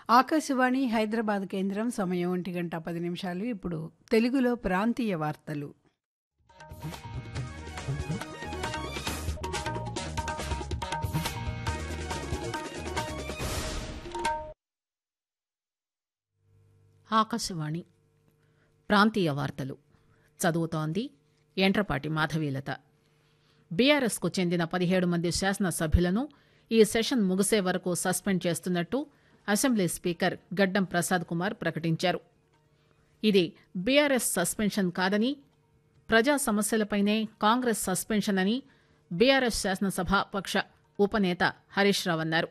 ఆకాశవాణి హైదరాబాద్ కేంద్రం సమయం ఒంటి గంట పది నిమిషాలు ఇప్పుడు తెలుగులో ప్రాంతీయ వార్తలు ఆకాశవాణి ప్రాంతీయ వార్తలు చదువుతోంది ఎంట్రపాటి మాధవీలత బీఆర్ఎస్కు చెందిన పదిహేడు మంది శాసనసభ్యులను ఈ సెషన్ ముగిసే వరకు సస్పెండ్ చేస్తున్నట్టు అసెంబ్లీ స్పీకర్ గడ్డం ప్రసాద్ కుమార్ ప్రకటించారు ఇది బీఆర్ఎస్ సస్పెన్షన్ కాదని ప్రజా సమస్యలపైనే కాంగ్రెస్ సస్పెన్షన్ అని బీఆర్ఎస్ శాసనసభ పక్ష ఉపనేత హరీష్ రావు అన్నారు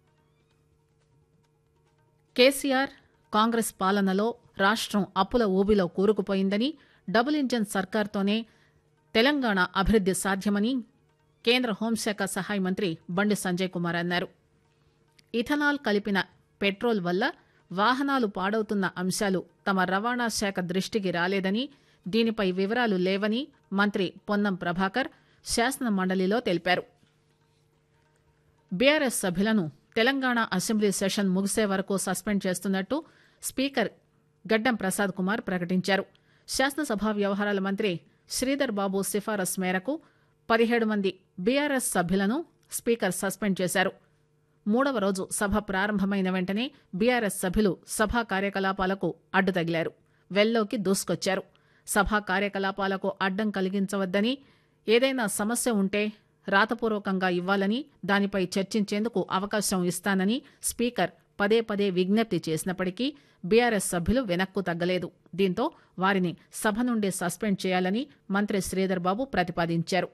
కేసీఆర్ కాంగ్రెస్ పాలనలో రాష్ట్రం అప్పుల ఊబిలో కూరుకుపోయిందని డబుల్ ఇంజన్ సర్కార్తోనే తెలంగాణ అభివృద్ది సాధ్యమని కేంద్ర హోంశాఖ సహాయ మంత్రి బండి సంజయ్ కుమార్ అన్నారు ఇథనాల్ కలిపిన పెట్రోల్ వల్ల వాహనాలు పాడవుతున్న అంశాలు తమ రవాణా శాఖ దృష్టికి రాలేదని దీనిపై వివరాలు లేవని మంత్రి పొన్నం ప్రభాకర్ శాసన మండలిలో తెలిపారు బీఆర్ఎస్ సభ్యులను తెలంగాణ అసెంబ్లీ సెషన్ ముగిసే వరకు సస్పెండ్ చేస్తున్నట్టు స్పీకర్ గడ్డం ప్రసాద్ కుమార్ ప్రకటించారు శాసనసభ వ్యవహారాల మంత్రి శ్రీధర్ బాబు సిఫారసు మేరకు పదిహేడు మంది బీఆర్ఎస్ సభ్యులను స్పీకర్ సస్పెండ్ చేశారు మూడవ రోజు సభ ప్రారంభమైన వెంటనే బీఆర్ఎస్ సభ్యులు సభా కార్యకలాపాలకు అడ్డు తగిలారు వెల్లోకి దూసుకొచ్చారు సభా కార్యకలాపాలకు అడ్డం కలిగించవద్దని ఏదైనా సమస్య ఉంటే రాతపూర్వకంగా ఇవ్వాలని దానిపై చర్చించేందుకు అవకాశం ఇస్తానని స్పీకర్ పదే పదే విజ్ఞప్తి చేసినప్పటికీ బీఆర్ఎస్ సభ్యులు వెనక్కు తగ్గలేదు దీంతో వారిని సభ నుండి సస్పెండ్ చేయాలని మంత్రి శ్రీధర్ బాబు ప్రతిపాదించారు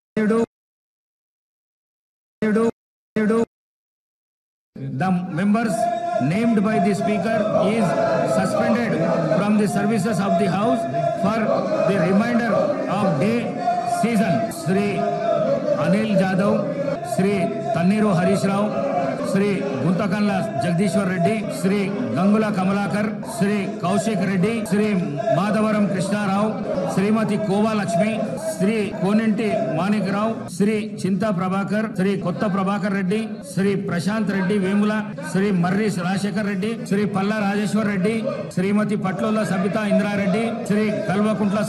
The members named by the speaker is suspended from the services of the house for the remainder of day season. Sri Anil Jadhav, Sri Tanniru Harish Rao, Sri Guntakanla Jagdishwar Reddy, Sri Gangula Kamalakar, Sri Kaushik Reddy, Sri Madhavaram Krishna Rao, Srimati Kova Lakshmi, Sri Koninti Manik Rao, Sri Chinta Prabhakar, Sri Kotta Prabhakar Reddy, Sri Prashant Reddy Vemula, Sri Marri Rajashekar Reddy, Sri Palla Rajeshwar Reddy, Srimati Patlola Sabita Indra Reddy, Sri Kalvakuntla